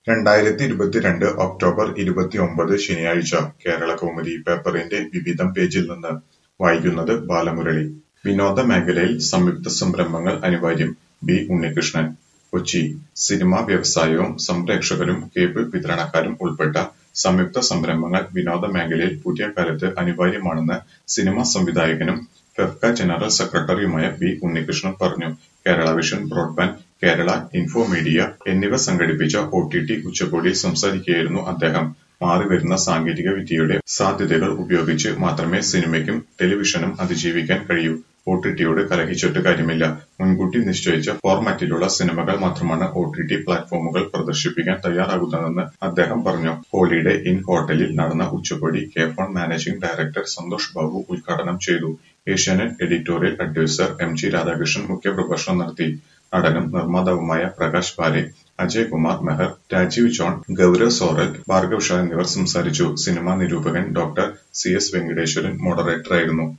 രണ്ടായിരത്തി ഇരുപത്തിരണ്ട് ഒക്ടോബർ ഇരുപത്തിയൊമ്പത് ശനിയാഴ്ച കേരളകൗമുദി പേപ്പറിന്റെ വിവിധം പേജിൽ നിന്ന് വായിക്കുന്നത് ബാലമുരളി. വിനോദ മേഖലയിൽ സംയുക്ത സംരംഭങ്ങൾ അനിവാര്യം ബി ഉണ്ണികൃഷ്ണൻ കൊച്ചി സിനിമാ വ്യവസായവും സംപ്രേക്ഷകരും കേബിൾ വിതരണക്കാരും ഉൾപ്പെട്ട സംയുക്ത സംരംഭങ്ങൾ വിനോദ മേഖലയിൽ പുതിയ കാലത്ത് അനിവാര്യമാണെന്ന് സിനിമാ സംവിധായകനും ഫെഫ്ക ജനറൽ സെക്രട്ടറിയുമായ ബി ഉണ്ണികൃഷ്ണൻ പറഞ്ഞു. കേരള വിഷൻ ബ്രോഡ്ബാൻഡ്, കേരള ഇൻഫോമീഡിയ എന്നിവ സംഘടിപ്പിച്ച ഒടിടി ഉച്ചകോടിയിൽ സംസാരിക്കുകയായിരുന്നു അദ്ദേഹം. മാറിവരുന്ന സാങ്കേതിക വിദ്യയുടെ സാധ്യതകൾ ഉപയോഗിച്ച് മാത്രമേ സിനിമയ്ക്കും ടെലിവിഷനും അതിജീവിക്കാൻ കഴിയൂ. ഒടിടിയോട് കലഹിച്ചിട്ട് കാര്യമില്ല. മുൻകൂട്ടി നിശ്ചയിച്ച ഫോർമാറ്റിലുള്ള സിനിമകൾ മാത്രമാണ് ഒടിടി പ്ലാറ്റ്ഫോമുകൾ പ്രദർശിപ്പിക്കാൻ തയ്യാറാകുന്നതെന്ന് അദ്ദേഹം പറഞ്ഞു. ഹോളിഡേ ഇൻ ഹോട്ടലിൽ നടന്ന ഉച്ചകോടി K phone managing director Santhosh Babu ഉദ്ഘാടനം ചെയ്തു. Asianet editorial adviser M. G. Radhakrishnan മുഖ്യപ്രഭാഷണം നടത്തി. നടനും നിർമ്മാതാവുമായ പ്രകാശ് പാരെ, അജയ് കുമാർ മെഹർ, രാജീവ് ജോൺ, ഗൗരവ് സോറൽ, ഭാർഗവ് ഷാ എന്നിവർ സംസാരിച്ചു. സിനിമാ നിരൂപകൻ ഡോ. സി. എസ്. വെങ്കടേശ്വരൻ മോഡറേറ്ററായിരുന്നു.